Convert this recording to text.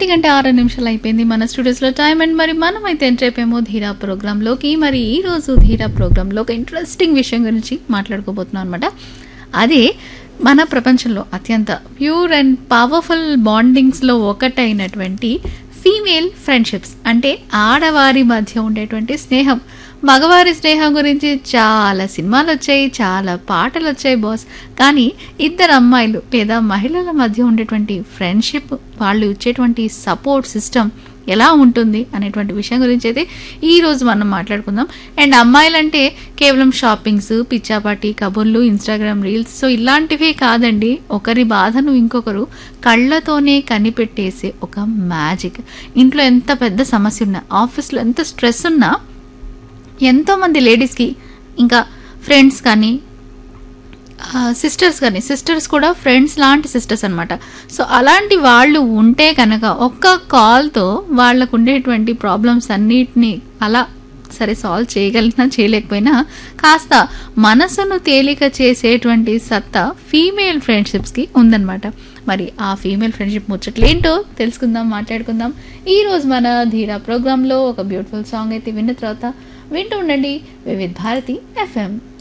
ఒంటి గంట ఆరు నిమిషాలు అయిపోయింది మన స్టూడియోస్లో టైం అండ్ మరి మనం అయితే ఎంటర్ అయిపోయాము ధీరా ప్రోగ్రాంలోకి మరి ఈ రోజు ధీరా ప్రోగ్రాంలో ఒక ఇంట్రెస్టింగ్ విషయం గురించి మాట్లాడుకోబోతున్నాం అనమాట అదే మన ప్రపంచంలో అత్యంత ప్యూర్ అండ్ పవర్ఫుల్ బాండింగ్స్లో ఒకటైనటువంటి ఫీమేల్ ఫ్రెండ్షిప్స్ అంటే ఆడవారి మధ్య ఉండేటువంటి స్నేహం మగవారి స్నేహం గురించి చాలా సినిమాలు వచ్చాయి చాలా పాటలు వచ్చాయి బాస్ కానీ ఇద్దరు అమ్మాయిలు లేదా మహిళల మధ్య ఉండేటువంటి ఫ్రెండ్షిప్ వాళ్ళు ఇచ్చేటువంటి సపోర్ట్ సిస్టమ్ ఎలా ఉంటుంది అనేటువంటి విషయం గురించి అయితే ఈ రోజు మనం మాట్లాడుకుందాం అండ్ అమ్మాయిలంటే కేవలం షాపింగ్స్ పిచ్చాపాటి కబుర్లు ఇన్స్టాగ్రామ్ రీల్స్ సో ఇలాంటివే కాదండి ఒకరి బాధను ఇంకొకరు కళ్ళతోనే కనిపెట్టేసే ఒక మ్యాజిక్ ఇంట్లో ఎంత పెద్ద సమస్య ఉన్నా ఆఫీస్లో ఎంత స్ట్రెస్ ఉన్నా ఎంతోమంది లేడీస్కి ఇంకా ఫ్రెండ్స్ కానీ సిస్టర్స్ కానీ సిస్టర్స్ కూడా ఫ్రెండ్స్ లాంటి సిస్టర్స్ అనమాట సో అలాంటి వాళ్ళు ఉంటే కనుక ఒక్క కాల్తో వాళ్ళకు ఉండేటువంటి ప్రాబ్లమ్స్ అన్నిటినీ అలా సరే సాల్వ్ చేయగలిగినా చేయలేకపోయినా కాస్త మనసును తేలిక చేసేటువంటి సత్తా ఫీమేల్ ఫ్రెండ్షిప్స్కి ఉందన్నమాట మరి ఆ ఫీమేల్ ఫ్రెండ్షిప్ ముచ్చట్లు ఏంటో తెలుసుకుందాం మాట్లాడుకుందాం ఈ రోజు మన ధీరా ప్రోగ్రాంలో ఒక బ్యూటిఫుల్ సాంగ్ అయితే విన్న తర్వాత వింటూ ఉండండి వివిధ్ భారతి ఎఫ్ఎం